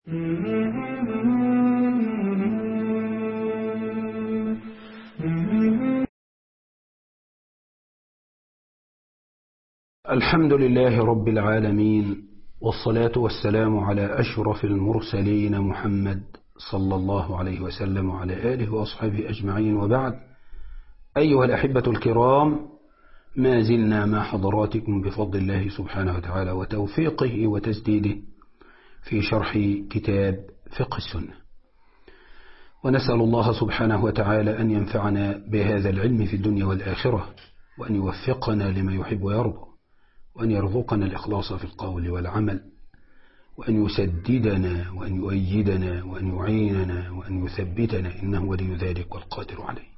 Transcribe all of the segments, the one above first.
الحمد لله رب العالمين والصلاة والسلام على أشرف المرسلين محمد صلى الله عليه وسلم وعلى آله وأصحابه أجمعين وبعد أيها الأحبة الكرام ما زلنا مع حضراتكم بفضل الله سبحانه وتعالى وتوفيقه وتسديده في شرح كتاب فقه السنة ونسأل الله سبحانه وتعالى أن ينفعنا بهذا العلم في الدنيا والآخرة وأن يوفقنا لما يحب ويرضى وأن يرزقنا الإخلاص في القول والعمل وأن يسددنا وأن يؤيدنا وأن يعيننا وأن يثبتنا إنه ولي ذلك والقادر عليه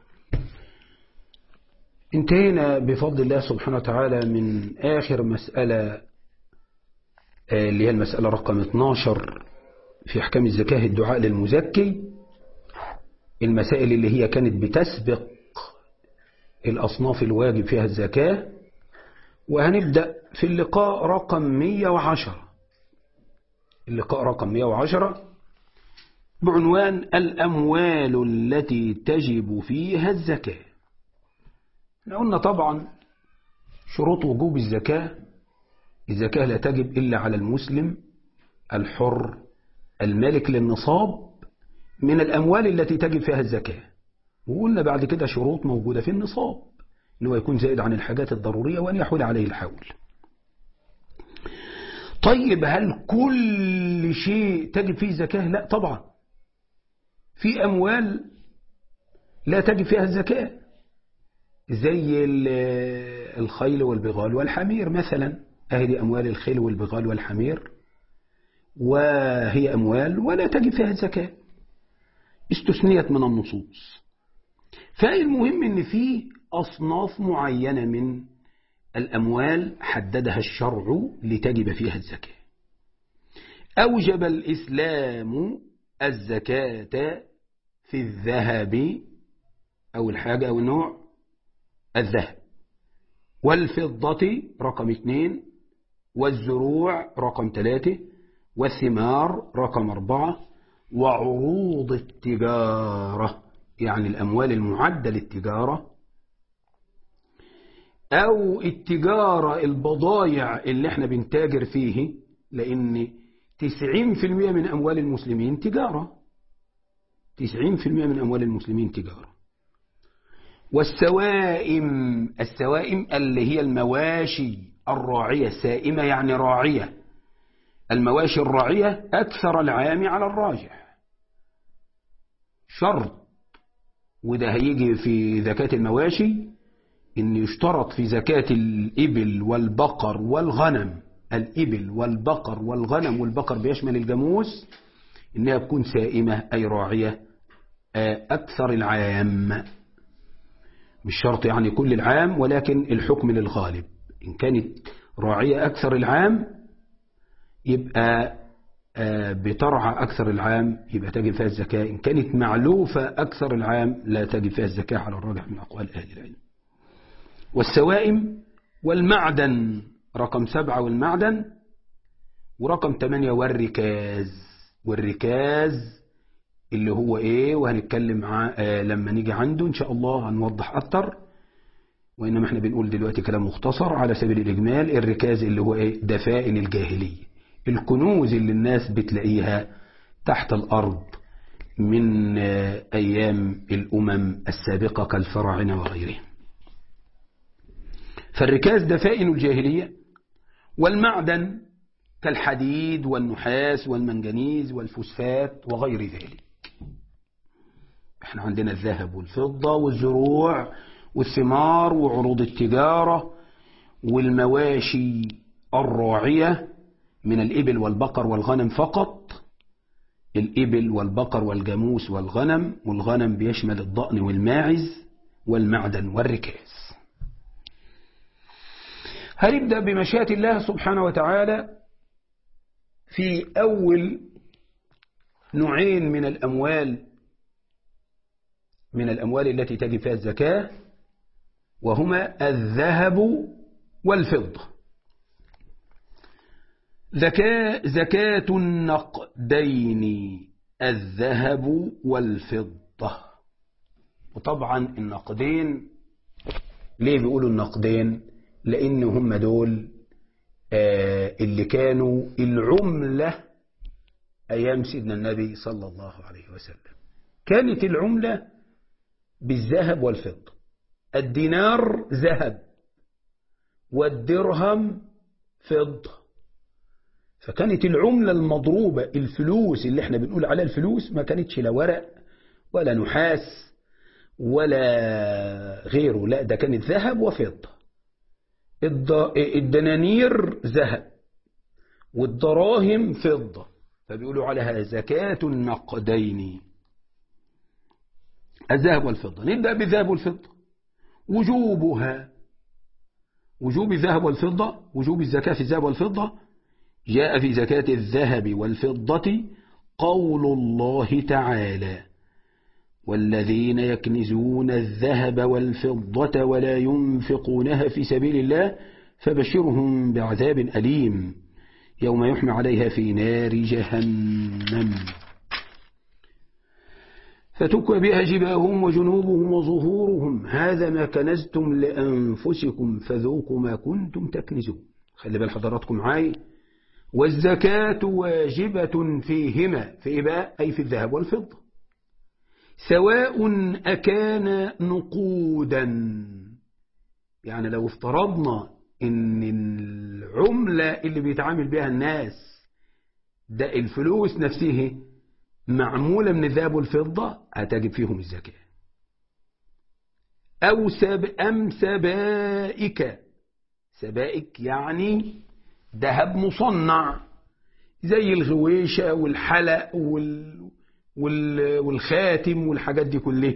انتهينا بفضل الله سبحانه وتعالى من آخر مسألة اللي هي المسألة رقم 12 في أحكام الزكاة الدعاء للمزكي المسائل اللي هي كانت بتسبق الأصناف الواجب فيها الزكاة وهنبدأ في اللقاء رقم 110 اللقاء رقم 110 بعنوان الأموال التي تجب فيها الزكاة احنا قلنا طبعا شروط وجوب الزكاة الزكاة لا تجب إلا على المسلم الحر المالك للنصاب من الأموال التي تجب فيها الزكاة وقلنا بعد كده شروط موجودة في النصاب أنه يكون زائد عن الحاجات الضرورية وأن يحول عليه الحول طيب هل كل شيء تجب فيه زكاة لا طبعا في أموال لا تجب فيها الزكاة زي الخيل والبغال والحمير مثلا أهدي أموال الخيل والبغال والحمير وهي أموال ولا تجب فيها الزكاة استثنيت من النصوص فالمهم ان في أصناف معينة من الأموال حددها الشرع لتجب فيها الزكاة أوجب الإسلام الزكاة في الذهب أو الحاجة أو النوع الذهب والفضة رقم اثنين والزروع رقم ثلاثة والثمار رقم أربعة وعروض التجارة يعني الأموال المعدة للتجارة أو التجارة البضايع اللي احنا بنتاجر فيه لأن 90% من أموال المسلمين تجارة 90% من أموال المسلمين تجارة والسوائم السوائم اللي هي المواشي الراعية السائمة يعني راعية المواشي الراعية أكثر العام على الراجح شرط وده هيجي في زكاة المواشي إن يشترط في زكاة الإبل والبقر والغنم الإبل والبقر والغنم والبقر بيشمل الجاموس إنها تكون سائمة أي راعية أكثر العام مش شرط يعني كل العام ولكن الحكم للغالب إن كانت راعية أكثر العام يبقى بترعى أكثر العام يبقى تجب فيها الزكاة إن كانت معلوفة أكثر العام لا تجب فيها الزكاة على الراجح من أقوال أهل العلم والسوائم والمعدن رقم سبعة والمعدن ورقم ثمانية والركاز والركاز اللي هو ايه وهنتكلم آه لما نيجي عنده ان شاء الله هنوضح اكتر وانما احنا بنقول دلوقتي كلام مختصر على سبيل الاجمال الركاز اللي هو ايه دفائن الجاهلية الكنوز اللي الناس بتلاقيها تحت الارض من آه ايام الامم السابقة كالفراعنة وغيرهم فالركاز دفائن الجاهلية والمعدن كالحديد والنحاس والمنجنيز والفوسفات وغير ذلك احنا عندنا الذهب والفضة والزروع والثمار وعروض التجارة والمواشي الراعية من الإبل والبقر والغنم فقط الإبل والبقر والجاموس والغنم والغنم بيشمل الضأن والماعز والمعدن والركاز هنبدأ بمشيئة الله سبحانه وتعالى في أول نوعين من الأموال من الأموال التي تجب فيها الزكاة وهما الذهب والفضة زكاة, زكاة النقدين الذهب والفضة وطبعا النقدين ليه بيقولوا النقدين لأن هم دول آه اللي كانوا العملة أيام سيدنا النبي صلى الله عليه وسلم كانت العملة بالذهب والفضة الدينار ذهب والدرهم فضة فكانت العملة المضروبة الفلوس اللي احنا بنقول عليها الفلوس ما كانتش لا ورق ولا نحاس ولا غيره لا ده كانت ذهب وفضة الدنانير ذهب والدراهم فضة فبيقولوا عليها زكاة النقدين الذهب والفضة نبدأ بالذهب والفضة وجوبها وجوب الذهب والفضة وجوب الزكاة في الذهب والفضة جاء في زكاة الذهب والفضة قول الله تعالى والذين يكنزون الذهب والفضة ولا ينفقونها في سبيل الله فبشرهم بعذاب أليم يوم يحمى عليها في نار جهنم فتكوى بها جباههم وجنوبهم وظهورهم هذا ما كنزتم لأنفسكم فذوقوا ما كنتم تكنزون خلي بال حضراتكم معاي والزكاة واجبة فيهما في إيه بقى أي في الذهب والفضة سواء أكان نقودا يعني لو افترضنا ان العملة اللي بيتعامل بها الناس ده الفلوس نفسه معمولة من الذهب والفضة هتجب فيهم الزكاة أو سب أم سبائك سبائك يعني ذهب مصنع زي الغويشة والحلق وال والخاتم والحاجات دي كلها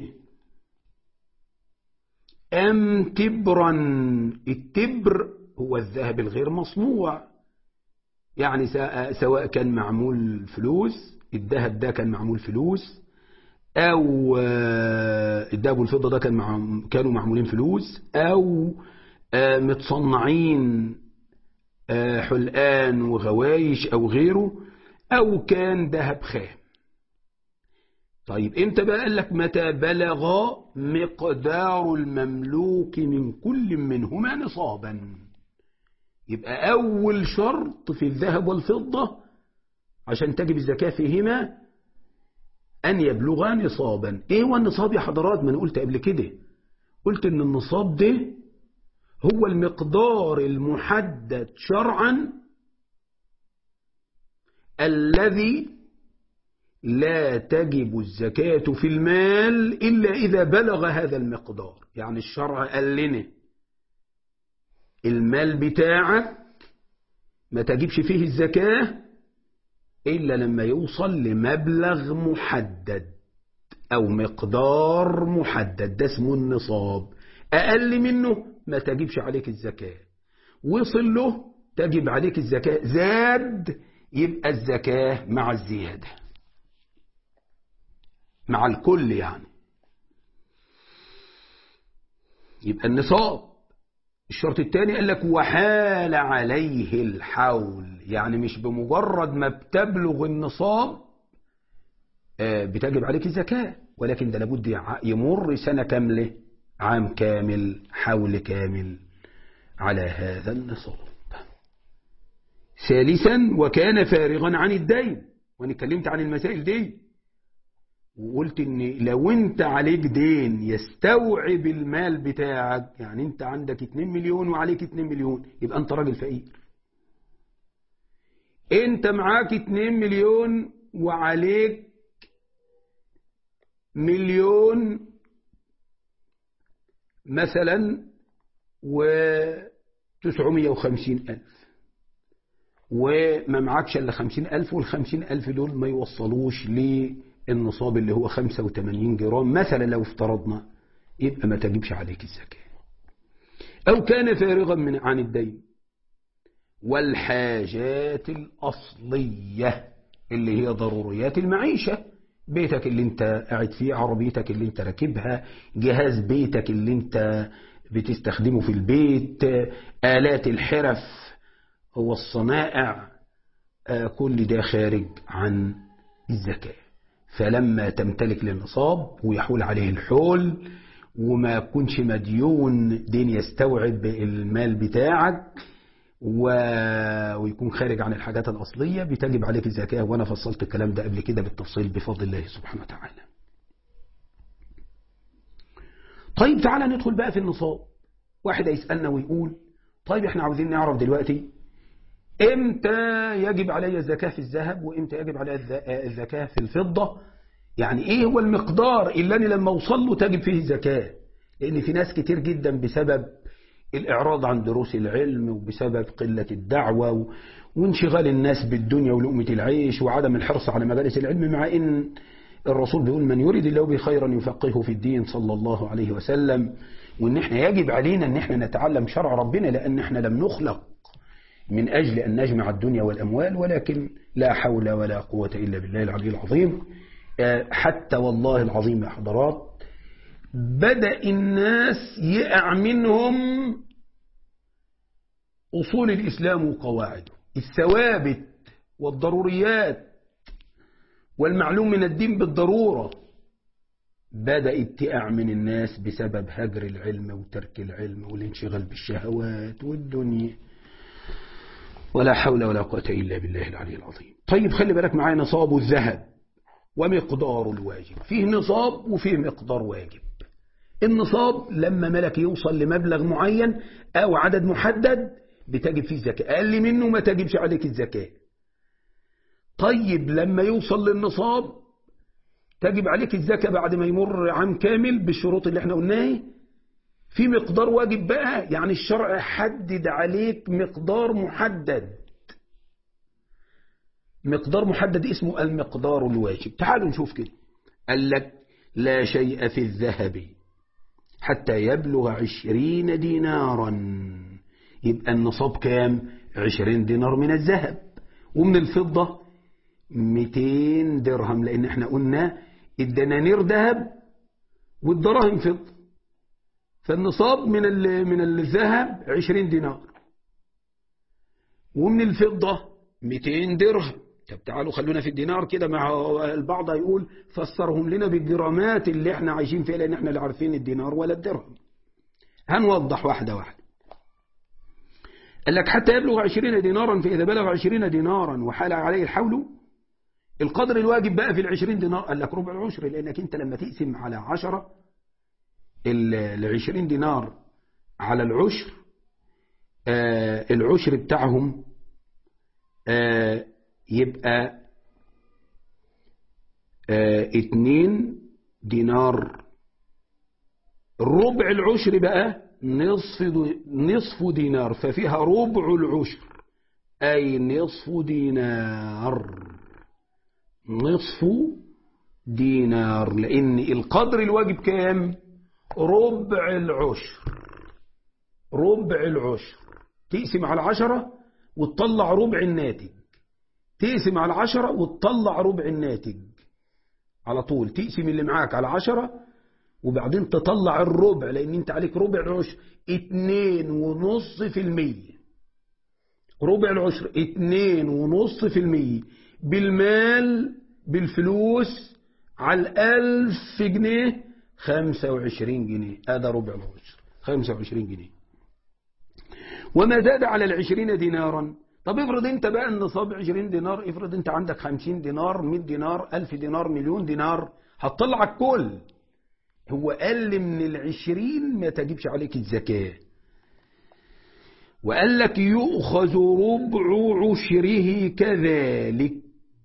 أم تبرا التبر هو الذهب الغير مصنوع يعني سواء كان معمول فلوس الذهب ده كان معمول فلوس أو الذهب والفضة ده كان مع كانوا معمولين فلوس أو متصنعين حلقان وغوايش أو غيره أو كان ذهب خام طيب امتى بقى قال لك متى بلغ مقدار المملوك من كل منهما نصابا يبقى أول شرط في الذهب والفضة عشان تجب الزكاة فيهما أن يبلغا نصابا إيه هو النصاب يا حضرات ما أنا قلت قبل كده قلت إن النصاب ده هو المقدار المحدد شرعا الذي لا تجب الزكاة في المال إلا إذا بلغ هذا المقدار يعني الشرع قال لنا المال بتاعك ما تجبش فيه الزكاة إلا لما يوصل لمبلغ محدد أو مقدار محدد ده اسمه النصاب أقل منه ما تجبش عليك الزكاة وصل له تجب عليك الزكاة زاد يبقى الزكاة مع الزيادة مع الكل يعني يبقى النصاب الشرط الثاني قال لك وحال عليه الحول يعني مش بمجرد ما بتبلغ النصاب بتجب عليك الزكاة ولكن ده لابد يمر سنة كاملة عام كامل حول كامل على هذا النصاب ثالثا وكان فارغا عن الدين وانا اتكلمت عن المسائل دي وقلت ان لو انت عليك دين يستوعب المال بتاعك يعني انت عندك 2 مليون وعليك 2 مليون يبقى انت راجل فقير انت معاك 2 مليون وعليك مليون مثلا و 950 ألف وما معكش إلا 50 ألف وال 50 ألف دول ما يوصلوش للنصاب اللي هو 85 جرام مثلا لو افترضنا يبقى ما تجيبش عليك الزكاة أو كان فارغا من عن الدين والحاجات الأصلية اللي هي ضروريات المعيشة بيتك اللي انت قاعد فيه عربيتك اللي انت راكبها جهاز بيتك اللي انت بتستخدمه في البيت آلات الحرف هو الصنائع كل ده خارج عن الزكاة فلما تمتلك للنصاب ويحول عليه الحول وما يكونش مديون دين يستوعب المال بتاعك و... ويكون خارج عن الحاجات الأصلية بتجب عليك الزكاة وأنا فصلت الكلام ده قبل كده بالتفصيل بفضل الله سبحانه وتعالى طيب تعالى ندخل بقى في النصاب واحد هيسألنا ويقول طيب احنا عاوزين نعرف دلوقتي امتى يجب علي الزكاة في الذهب وامتى يجب علي الزكاة في الفضة يعني ايه هو المقدار اللي انا لما اوصل له تجب فيه الزكاة لان في ناس كتير جدا بسبب الإعراض عن دروس العلم وبسبب قلة الدعوة وانشغال الناس بالدنيا ولقمة العيش وعدم الحرص على مجالس العلم مع إن الرسول بيقول من يريد الله به خيرا يفقهه في الدين صلى الله عليه وسلم وإن احنا يجب علينا إن احنا نتعلم شرع ربنا لأن احنا لم نخلق من أجل أن نجمع الدنيا والأموال ولكن لا حول ولا قوة إلا بالله العلي العظيم حتى والله العظيم يا حضرات بدأ الناس يقع منهم أصول الإسلام وقواعده الثوابت والضروريات والمعلوم من الدين بالضرورة بدأت تقع من الناس بسبب هجر العلم وترك العلم والانشغال بالشهوات والدنيا ولا حول ولا قوة إلا بالله العلي العظيم طيب خلي بالك معايا نصاب الذهب ومقدار الواجب فيه نصاب وفيه مقدار واجب النصاب لما ملك يوصل لمبلغ معين أو عدد محدد بتجب فيه الزكاة أقل منه ما تجبش عليك الزكاة طيب لما يوصل للنصاب تجب عليك الزكاة بعد ما يمر عام كامل بالشروط اللي احنا قلناها في مقدار واجب بقى يعني الشرع حدد عليك مقدار محدد مقدار محدد اسمه المقدار الواجب تعالوا نشوف كده قال لك لا شيء في الذهب حتى يبلغ عشرين دينارا يبقى النصاب كام عشرين دينار من الذهب ومن الفضة ميتين درهم لأن احنا قلنا الدنانير ذهب والدراهم فضة فالنصاب من من الذهب عشرين دينار ومن الفضة ميتين درهم طب تعالوا خلونا في الدينار كده مع البعض هيقول فسرهم لنا بالجرامات اللي احنا عايشين فيها لان احنا لا عارفين الدينار ولا الدرهم هنوضح واحدة واحدة قال لك حتى يبلغ عشرين دينارا فإذا بلغ عشرين دينارا وحال عليه الحول القدر الواجب بقى في العشرين دينار قال لك ربع العشر لأنك انت لما تقسم على عشرة العشرين دينار على العشر آه العشر بتاعهم آه يبقى آه اتنين دينار ربع العشر بقى نصف نصف دينار ففيها ربع العشر أي نصف دينار نصف دينار لأن القدر الواجب كام ربع العشر ربع العشر تقسم على عشرة وتطلع ربع الناتج تقسم على عشرة وتطلع ربع الناتج على طول تقسم اللي معاك على عشرة وبعدين تطلع الربع لان انت عليك ربع العشر اتنين ونص في المية ربع العشر اتنين ونص في المية بالمال بالفلوس على الالف جنيه خمسة وعشرين جنيه هذا ربع العشر خمسة وعشرين جنيه وما زاد على العشرين دينارا طب افرض انت بقى النصاب 20 دينار افرض انت عندك 50 دينار 100 دينار 1000 دينار مليون دينار هتطلع الكل هو قال من العشرين ما تجيبش عليك الزكاة وقال لك يؤخذ ربع عشره كذلك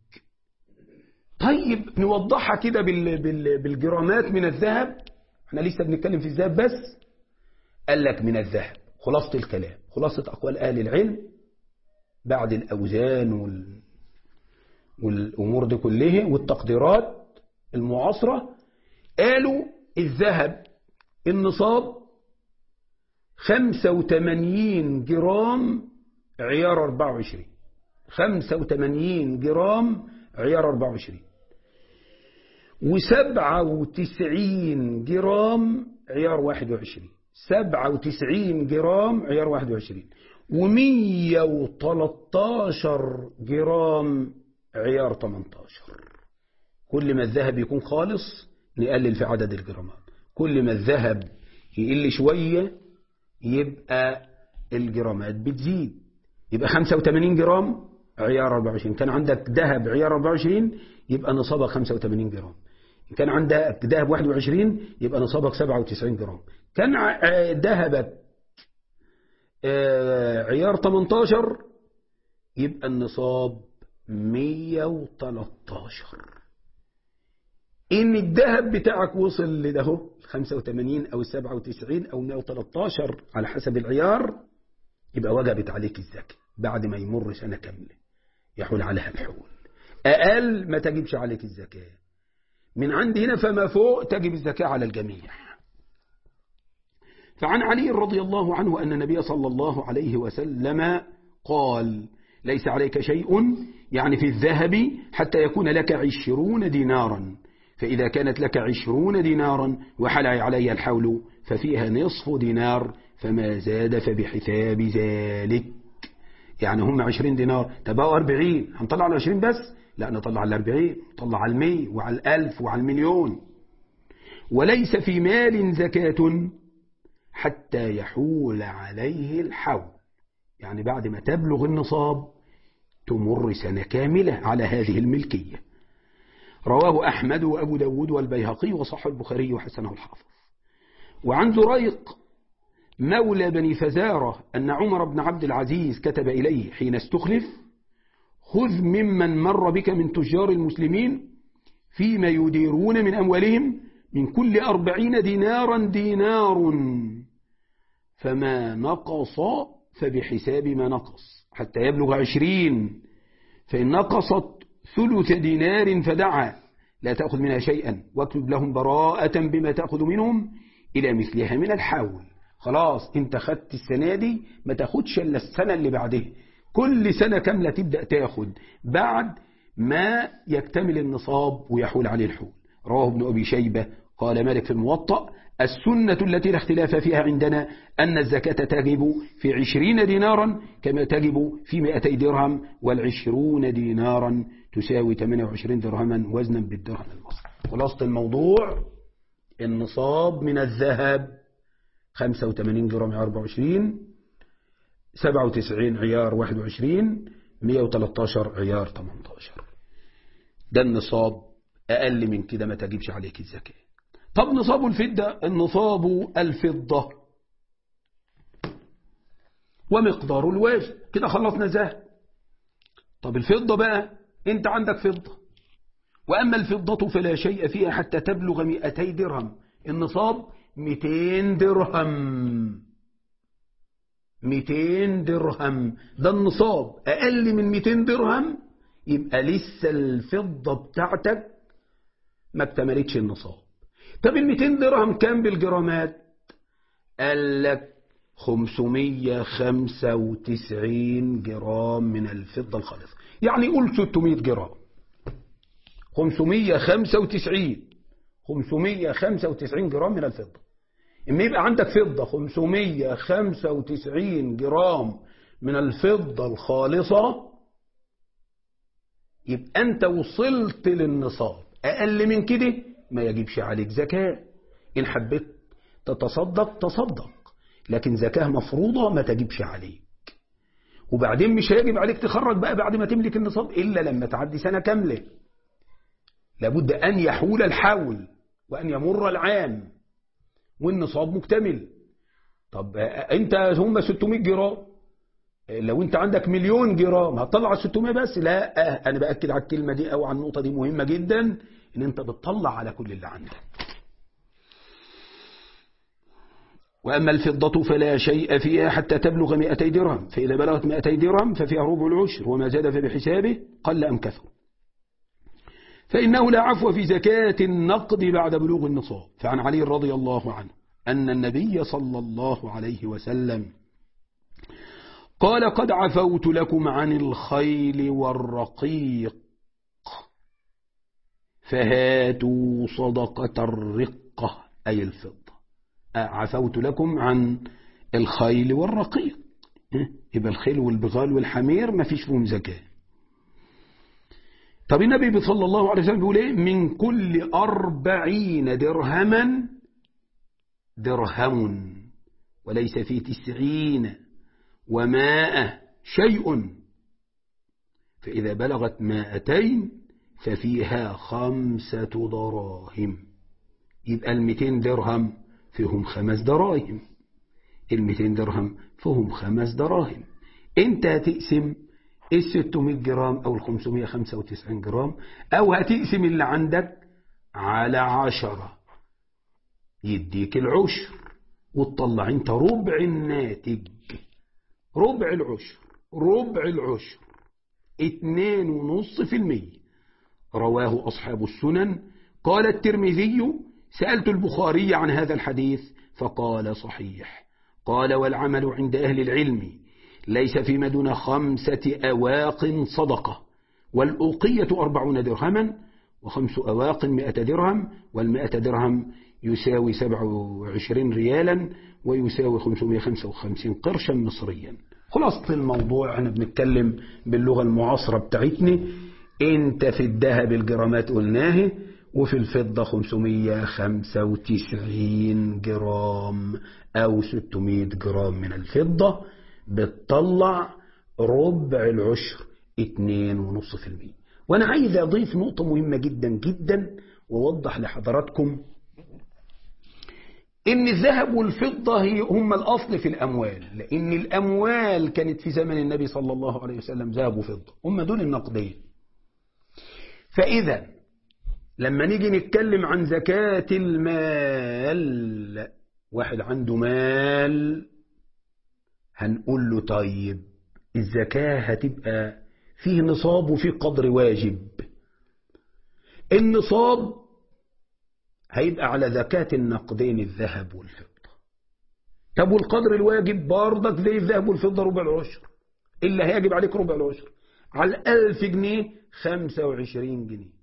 طيب نوضحها كده بال بال بالجرامات من الذهب احنا لسه بنتكلم في الذهب بس قال لك من الذهب خلاصة الكلام خلاصة أقوال أهل العلم بعد الأوزان وال... والأمور دي كلها والتقديرات المعاصرة قالوا الذهب النصاب 85 جرام عيار 24 85 جرام عيار 24 و97 جرام عيار 21 97 جرام عيار 21 و113 جرام عيار 18 كل ما الذهب يكون خالص نقلل في عدد الجرامات كل ما الذهب يقل شوية يبقى الجرامات بتزيد يبقى 85 جرام عيار 24 كان عندك ذهب عيار 24 يبقى نصابك 85 جرام إن كان عندك ذهب 21 يبقى نصابك 97 جرام كان ذهبك عيار 18 يبقى النصاب 113 إن الذهب بتاعك وصل لده 85 أو 97 أو 113 على حسب العيار يبقى وجبت عليك الزكاة بعد ما يمر سنة كاملة يحول عليها الحول أقل ما تجبش عليك الزكاة من عند هنا فما فوق تجب الزكاة على الجميع فعن علي رضي الله عنه أن النبي صلى الله عليه وسلم قال ليس عليك شيء يعني في الذهب حتى يكون لك عشرون دينارا فإذا كانت لك عشرون دينارا وحل علي الحول ففيها نصف دينار فما زاد فبحساب ذلك يعني هم عشرين دينار تبقوا أربعين هنطلع على عشرين بس لا نطلع على الأربعين نطلع على المية وعلى الألف وعلى المليون وليس في مال زكاة حتى يحول عليه الحول يعني بعد ما تبلغ النصاب تمر سنة كاملة على هذه الملكية رواه أحمد وأبو داود والبيهقي وصح البخاري وحسنه الحافظ وعن زريق مولى بني فزارة أن عمر بن عبد العزيز كتب إليه حين استخلف خذ ممن مر بك من تجار المسلمين فيما يديرون من أموالهم من كل أربعين دينارا دينار فما نقص فبحساب ما نقص حتى يبلغ عشرين فإن نقصت ثلث دينار فدعا لا تأخذ منها شيئا واكتب لهم براءة بما تأخذ منهم إلى مثلها من الحول خلاص انت خدت السنة دي ما تاخدش الا السنة اللي بعدها كل سنة كاملة تبدأ تاخد بعد ما يكتمل النصاب ويحول عليه الحول رواه ابن أبي شيبة قال مالك في الموطأ السنة التي لا اختلاف فيها عندنا أن الزكاة تجب في عشرين دينارا كما تجب في مئتي درهم والعشرون دينارا تساوي 28 درهما وزنا بالدرهم المصري خلاصة الموضوع النصاب من الذهب 85 جرام 24 97 عيار 21 113 عيار 18 ده النصاب أقل من كده ما تجيبش عليك الزكاة طب نصاب الفضة النصاب الفضة ومقدار الواجب كده خلصنا ذهب طب الفضة بقى انت عندك فضة وأما الفضة فلا شيء فيها حتى تبلغ 200 درهم النصاب 200 درهم 200 درهم ده النصاب أقل من 200 درهم يبقى لسه الفضة بتاعتك ما اكتملتش النصاب طب ال 200 درهم كام بالجرامات قال لك 595 جرام من الفضة الخالصة يعني قول 600 جرام 595 595 جرام من الفضة اما يبقى عندك فضة 595 جرام من الفضة الخالصة يبقى أنت وصلت للنصاب أقل من كده ما يجيبش عليك زكاة إن حبيت تتصدق تصدق لكن زكاة مفروضة ما تجيبش عليك وبعدين مش هيجب عليك تخرج بقى بعد ما تملك النصاب إلا لما تعدي سنة كاملة لابد أن يحول الحول وأن يمر العام والنصاب مكتمل طب أنت هم 600 جرام لو أنت عندك مليون جرام هتطلع 600 بس لا أنا بأكد على الكلمة دي أو على النقطة دي مهمة جدا إن أنت بتطلع على كل اللي عندك وأما الفضة فلا شيء فيها حتى تبلغ 200 درهم فإذا بلغت 200 درهم ففيها ربع العشر وما زاد فبحسابه قل أم كثر فإنه لا عفو في زكاة النقد بعد بلوغ النصاب فعن علي رضي الله عنه أن النبي صلى الله عليه وسلم قال قد عفوت لكم عن الخيل والرقيق فهاتوا صدقة الرقة أي الفضة عفوت لكم عن الخيل والرقيق يبقى الخيل والبغال والحمير ما فيش فيهم زكاة طب النبي صلى الله عليه وسلم بيقول ايه من كل أربعين درهما درهم وليس في تسعين وماء شيء فإذا بلغت مائتين ففيها خمسة دراهم يبقى المتين درهم فيهم خمس دراهم المتين درهم فيهم خمس دراهم انت هتقسم ال 600 جرام او ال 595 جرام او هتقسم اللي عندك على عشرة يديك العشر وتطلع انت ربع الناتج ربع العشر ربع العشر اتنين ونص في المية رواه أصحاب السنن قال الترمذي سألت البخاري عن هذا الحديث فقال صحيح قال والعمل عند أهل العلم ليس فيما دون خمسة أواق صدقة والأوقية أربعون درهما وخمس أواق مئة درهم والمئة درهم يساوي سبع وعشرين ريالا ويساوي خمسمائة خمسة وخمسين قرشا مصريا خلاصة الموضوع احنا بنتكلم باللغة المعاصرة بتاعتنا انت في الذهب الجرامات قلناه وفي الفضة 595 جرام او 600 جرام من الفضة بتطلع ربع العشر 2.5% وانا عايز اضيف نقطة مهمة جدا جدا واوضح لحضراتكم ان الذهب والفضة هم الاصل في الاموال لان الاموال كانت في زمن النبي صلى الله عليه وسلم ذهب وفضة هم دول النقدين فاذا لما نيجي نتكلم عن زكاة المال واحد عنده مال هنقول له طيب الزكاة هتبقى فيه نصاب وفيه قدر واجب النصاب هيبقى على زكاة النقدين الذهب والفضة طب والقدر الواجب برضك زي الذهب والفضة ربع العشر اللي هيجب عليك ربع العشر على الألف جنيه خمسة وعشرين جنيه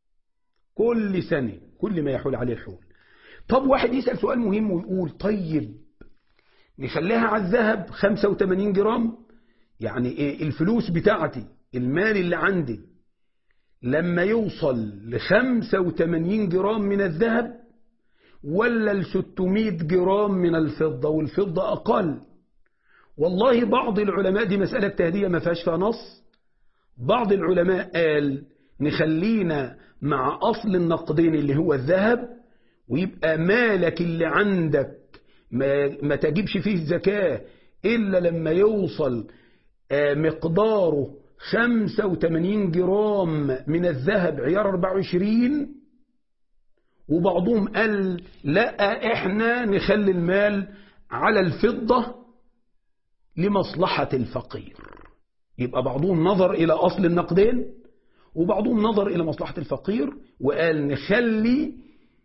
كل سنة كل ما يحول عليه الحول طب واحد يسأل سؤال مهم ويقول طيب نخليها على الذهب 85 جرام يعني ايه الفلوس بتاعتي المال اللي عندي لما يوصل ل 85 جرام من الذهب ولا ل 600 جرام من الفضة والفضة أقل والله بعض العلماء دي مسألة تهدية ما فيهاش فيها نص بعض العلماء قال نخلينا مع أصل النقدين اللي هو الذهب ويبقى مالك اللي عندك ما, ما تجيبش فيه زكاة إلا لما يوصل مقداره 85 جرام من الذهب عيار 24 وبعضهم قال لا احنا نخلي المال على الفضة لمصلحة الفقير يبقى بعضهم نظر إلى أصل النقدين وبعضهم نظر إلى مصلحة الفقير وقال نخلي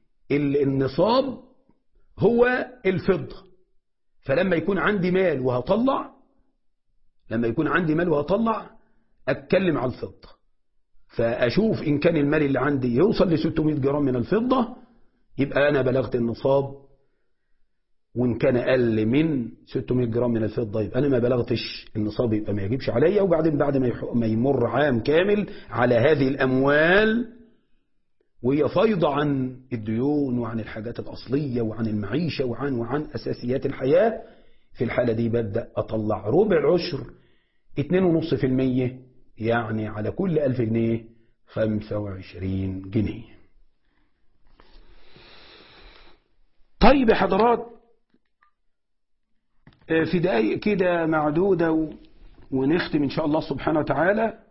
النصاب هو الفضة فلما يكون عندي مال وهطلع لما يكون عندي مال وهطلع أتكلم على الفضة فأشوف إن كان المال اللي عندي يوصل ل 600 جرام من الفضة يبقى أنا بلغت النصاب وإن كان أقل من 600 جرام من الفضة يبقى أنا ما بلغتش النصاب يبقى ما يجيبش عليا وبعدين بعد ما يمر عام كامل على هذه الأموال وهي فايضة عن الديون وعن الحاجات الأصلية وعن المعيشة وعن وعن أساسيات الحياة في الحالة دي ببدأ أطلع ربع العشر 2.5% يعني على كل ألف جنيه 25 جنيه طيب يا حضرات في دقايق كده معدودة ونختم إن شاء الله سبحانه وتعالى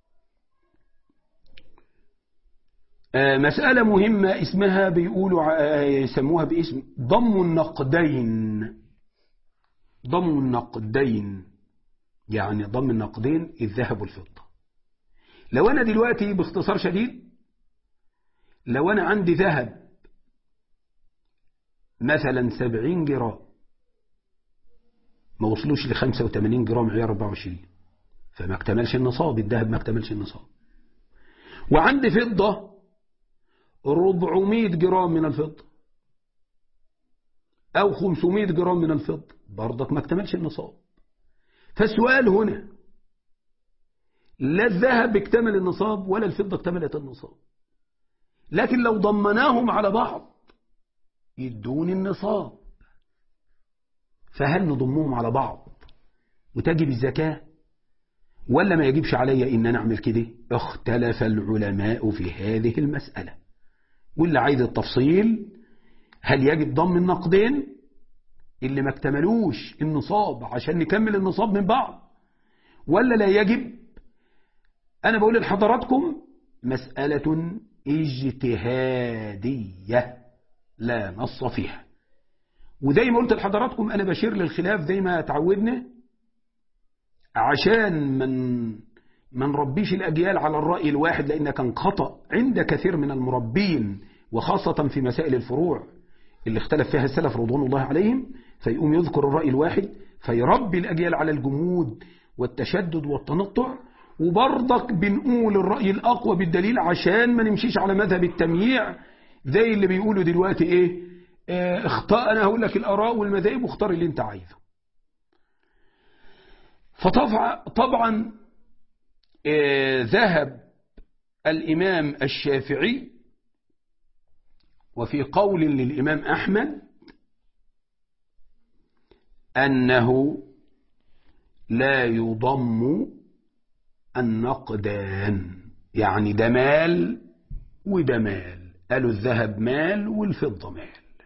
مسألة مهمة اسمها بيقولوا يسموها باسم ضم النقدين ضم النقدين يعني ضم النقدين الذهب والفضة لو أنا دلوقتي باختصار شديد لو أنا عندي ذهب مثلا 70 جرام ما وصلوش ل 85 جرام عيار 24 فما اكتملش النصاب الذهب ما اكتملش النصاب وعندي فضة 400 جرام من الفضة أو 500 جرام من الفضة برضك ما اكتملش النصاب فالسؤال هنا لا الذهب اكتمل النصاب ولا الفضة اكتملت النصاب لكن لو ضمناهم على بعض يدون النصاب فهل نضمهم على بعض وتجب الزكاة ولا ما يجبش علي إن أنا أعمل كده اختلف العلماء في هذه المسألة واللي عايز التفصيل هل يجب ضم النقدين اللي ما اكتملوش النصاب عشان نكمل النصاب من بعض ولا لا يجب أنا بقول لحضراتكم مسألة اجتهادية لا نص فيها وزي ما قلت لحضراتكم أنا بشير للخلاف زي ما تعودنا عشان من ما نربيش الأجيال على الرأي الواحد لأن كان خطأ عند كثير من المربين وخاصة في مسائل الفروع اللي اختلف فيها السلف رضوان الله عليهم فيقوم يذكر الرأي الواحد فيربي الأجيال على الجمود والتشدد والتنطع وبرضك بنقول الرأي الأقوى بالدليل عشان ما نمشيش على مذهب التمييع زي اللي بيقولوا دلوقتي ايه اه اختار انا هقول لك الآراء والمذاهب واختار اللي انت عايزه فطبعا طبعا اه ذهب الإمام الشافعي وفي قول للإمام أحمد أنه لا يضم النقدان يعني ده مال وده مال قالوا الذهب مال والفضة مال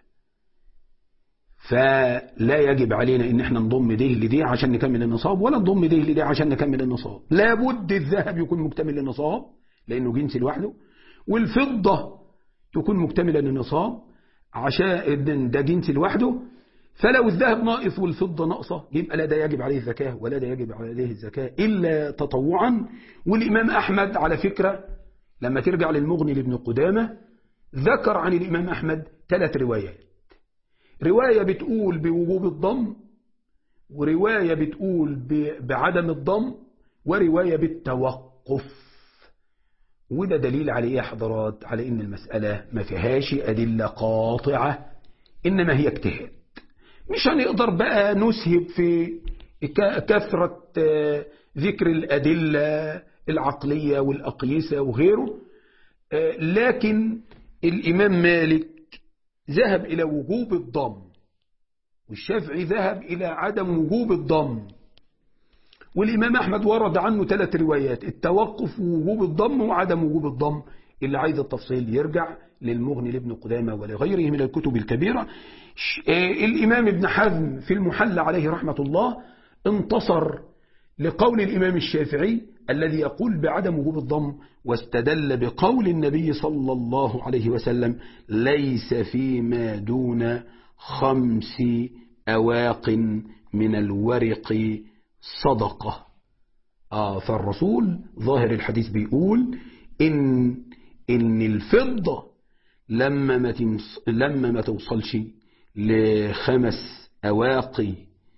فلا يجب علينا ان احنا نضم ده لدي عشان نكمل النصاب ولا نضم ده لدي عشان نكمل النصاب لابد الذهب يكون مكتمل للنصاب لانه جنس لوحده والفضة تكون مكتملة للنصاب عشان ده جنس لوحده فلو الذهب ناقص والفضة ناقصة يبقى لا ده يجب عليه الزكاة ولا ده يجب عليه الزكاة إلا تطوعا والإمام أحمد على فكرة لما ترجع للمغني لابن قدامة ذكر عن الإمام أحمد ثلاث روايات رواية بتقول بوجوب الضم ورواية بتقول بعدم الضم ورواية بالتوقف وده دليل على ايه يا حضرات على ان المسألة ما فيهاش أدلة قاطعة إنما هي اجتهاد مش هنقدر بقى نسهب في كثرة ذكر الأدلة العقلية والأقيسة وغيره لكن الإمام مالك ذهب إلى وجوب الضم والشافعي ذهب إلى عدم وجوب الضم والإمام أحمد ورد عنه ثلاث روايات التوقف ووجوب الضم وعدم وجوب الضم اللي عايز التفصيل يرجع للمغني لابن قدامة ولغيره من الكتب الكبيرة الإمام ابن حزم في المحل عليه رحمة الله انتصر لقول الإمام الشافعي الذي يقول بعدم وجوب الضم واستدل بقول النبي صلى الله عليه وسلم ليس فيما دون خمس أواق من الورق صدقة آه فالرسول ظاهر الحديث بيقول إن, إن الفضة لما ما, تمس لما ما توصلش لخمس أواقي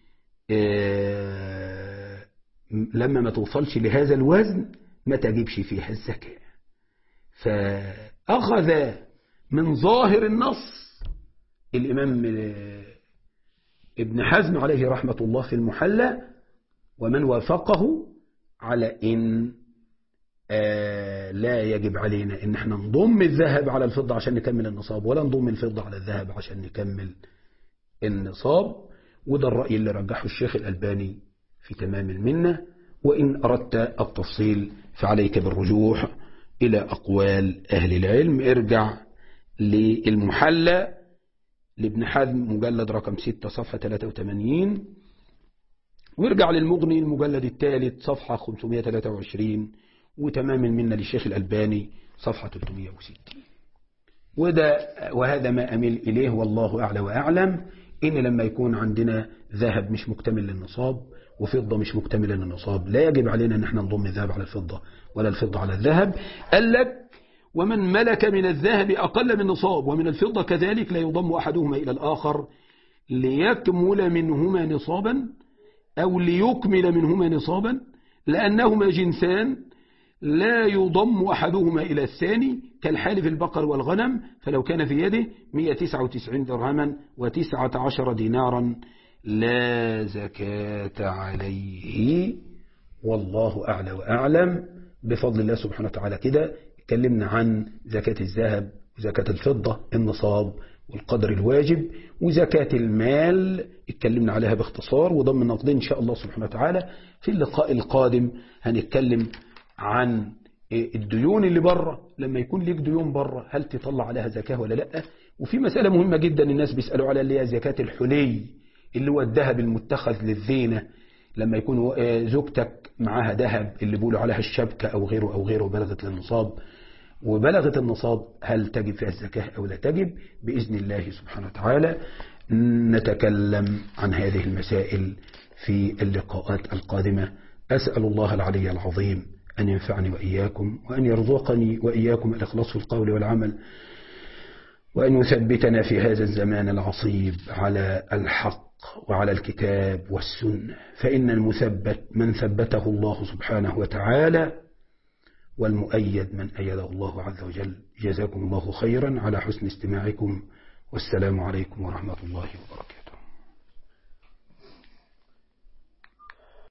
آه لما ما توصلش لهذا الوزن ما تجيبش فيها الزكاة فأخذ من ظاهر النص الإمام ابن حزم عليه رحمة الله في المحلى ومن وافقه على إن آه لا يجب علينا إن احنا نضم الذهب على الفضة عشان نكمل النصاب ولا نضم الفضة على الذهب عشان نكمل النصاب وده الرأي اللي رجحه الشيخ الألباني في تمام المنة وإن أردت التفصيل فعليك بالرجوع إلى أقوال أهل العلم ارجع للمحلى لابن حزم مجلد رقم 6 صفحة 83 وارجع للمغني المجلد الثالث صفحة 523 وتمام المنة للشيخ الألباني صفحة 360 وده وهذا ما أميل إليه والله أعلى وأعلم إن لما يكون عندنا ذهب مش مكتمل للنصاب وفضة مش مكتملة للنصاب لا يجب علينا أن احنا نضم الذهب على الفضة ولا الفضة على الذهب قال لك ومن ملك من الذهب أقل من نصاب ومن الفضة كذلك لا يضم أحدهما إلى الآخر ليكمل منهما نصابا أو ليكمل منهما نصابا لأنهما جنسان لا يضم أحدهما إلى الثاني كالحال في البقر والغنم فلو كان في يده 199 درهما و19 دينارا لا زكاة عليه والله أعلى وأعلم بفضل الله سبحانه وتعالى كده اتكلمنا عن زكاة الذهب وزكاة الفضة النصاب والقدر الواجب وزكاة المال اتكلمنا عليها باختصار وضم النقدين إن شاء الله سبحانه وتعالى في اللقاء القادم هنتكلم عن الديون اللي بره لما يكون ليك ديون بره هل تطلع عليها زكاة ولا لا وفي مسألة مهمة جدا الناس بيسألوا على اللي هي زكاة الحلي اللي هو الذهب المتخذ للزينة لما يكون زوجتك معاها ذهب اللي بيقولوا عليها الشبكة أو غيره أو غيره بلغت للنصاب وبلغت النصاب هل تجب فيها الزكاة أو لا تجب بإذن الله سبحانه وتعالى نتكلم عن هذه المسائل في اللقاءات القادمة أسأل الله العلي العظيم أن ينفعني وإياكم وأن يرزقني وإياكم الإخلاص في القول والعمل وأن يثبتنا في هذا الزمان العصيب على الحق وعلى الكتاب والسنة فإن المثبت من ثبته الله سبحانه وتعالى والمؤيد من أيده الله عز وجل جزاكم الله خيرا على حسن استماعكم والسلام عليكم ورحمة الله وبركاته